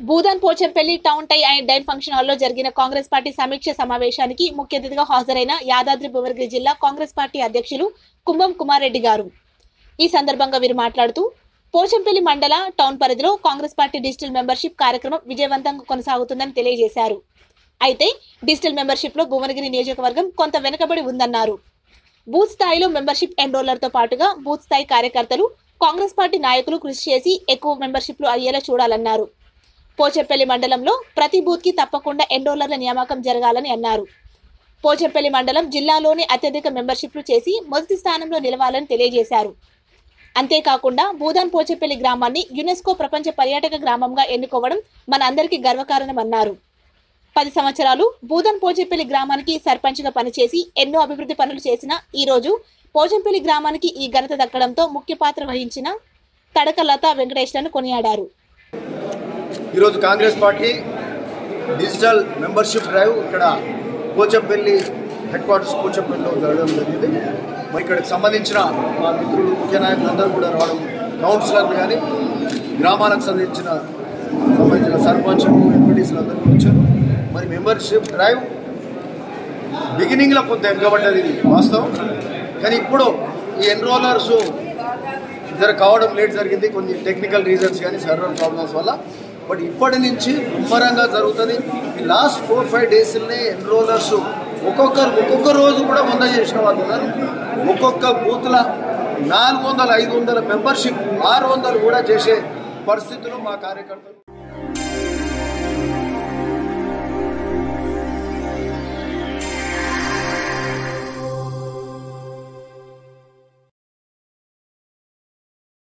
Bhoodan Pochampally town tie and dine function హాల్లో జరిగిన Congress party సమీక్ష సమావేశానికి ముఖ్య అతిథిగా హాజరైన యాదాద్రి భువనగిరి జిల్లా కాంగ్రెస్ పార్టీ అధ్యక్షులు కుంభం కుమార్ రెడ్డి గారు ఈ సందర్భంగా వీరు మాట్లాడుతూ పోచంపల్లి మండల టౌన్ పరిధిలో కాంగ్రెస్ పార్టీ డిజిటల్ మెంబర్షిప్ కార్యక్రమం విజయవంతంగా కొనసాగుతుందని తెలియజేశారు అయితే డిజిటల్ మెంబర్షిప్ లో భువనగిరి నియోజకవర్గం కొంత వెనుకబడి ఉందన్నారు బూత్ స్థాయిలో మెంబర్షిప్ ఎన్రోలర్తో పాటుగా బూత్ స్థాయి కార్యకర్తలు కాంగ్రెస్ పార్టీ నాయకులు కృషి చేసి ఎక్కువ మెంబర్షిప్లు అయ్యేలా చూడాలన్నారు పోచంపల్లి మండలంలో ప్రతి బూత్ కి తప్పకుండా ఎన్రోలర్ల నియామకం జరగాలని అన్నారు పోచంపల్లి మండలం జిల్లాలోనే అత్యధిక మెంబర్షిప్లు చేసి మొదటి స్థానంలో నిలవాలని తెలియజేశారు అంతేకాకుండా భూదాన్ పోచంపల్లి గ్రామాన్ని యునెస్కో ప్రపంచ పర్యాటక గ్రామంగా ఎన్నుకోవడం మన అందరికీ గర్వకారణమన్నారు పది సంవత్సరాలు భూదాన్ పోచంపల్లి గ్రామానికి సర్పంచ్గా పనిచేసి ఎన్నో అభివృద్ధి పనులు చేసిన ఈ రోజు పోచంపల్లి గ్రామానికి ఈ ఘనత దక్కడంతో ముఖ్య పాత్ర వహించిన తడక లతా వెంకటేశ్వరను కొనియాడారు ఈరోజు Congress party digital membership drive ఇక్కడ పోచంపల్లి హెడ్ క్వార్టర్స్ పోచంపల్లిలో జరగడం జరిగింది మరి ఇక్కడికి సంబంధించిన మా మిత్రులు ముఖ్య నాయకులందరూ కూడా రావడం కౌన్సిలర్లు కానీ గ్రామాలకు సంబంధించిన సంబంధించిన సర్పంచులు ఎంపీటీసీలు అందరూ కూడా వచ్చారు మరి మెంబర్షిప్ డ్రైవ్ బిగినింగ్లో కొంత ఎగ్గబడ్డది ఇది వాస్తవం కానీ ఇప్పుడు ఈ ఎన్రోలర్స్ జర కావడం లేట్ జరిగింది కొన్ని టెక్నికల్ రీజన్స్ కానీ సర్వర్ ప్రాబ్లమ్స్ వల్ల బట్ ఇప్పటి నుంచి ముమ్మరంగా జరుగుతుంది ఈ లాస్ట్ ఫోర్ ఫైవ్ డేస్లోనే ఎన్రోలర్స్ ఒక్కొక్కరు ఒక్కొక్క రోజు కూడా ముంద చేసిన వాళ్ళు ఉన్నారు ఒక్కొక్క బూత్ల నాలుగు వందల ఐదు వందల మెంబర్షిప్ ఆరు వందలు కూడా చేసే పరిస్థితులు మా కార్యకర్తలు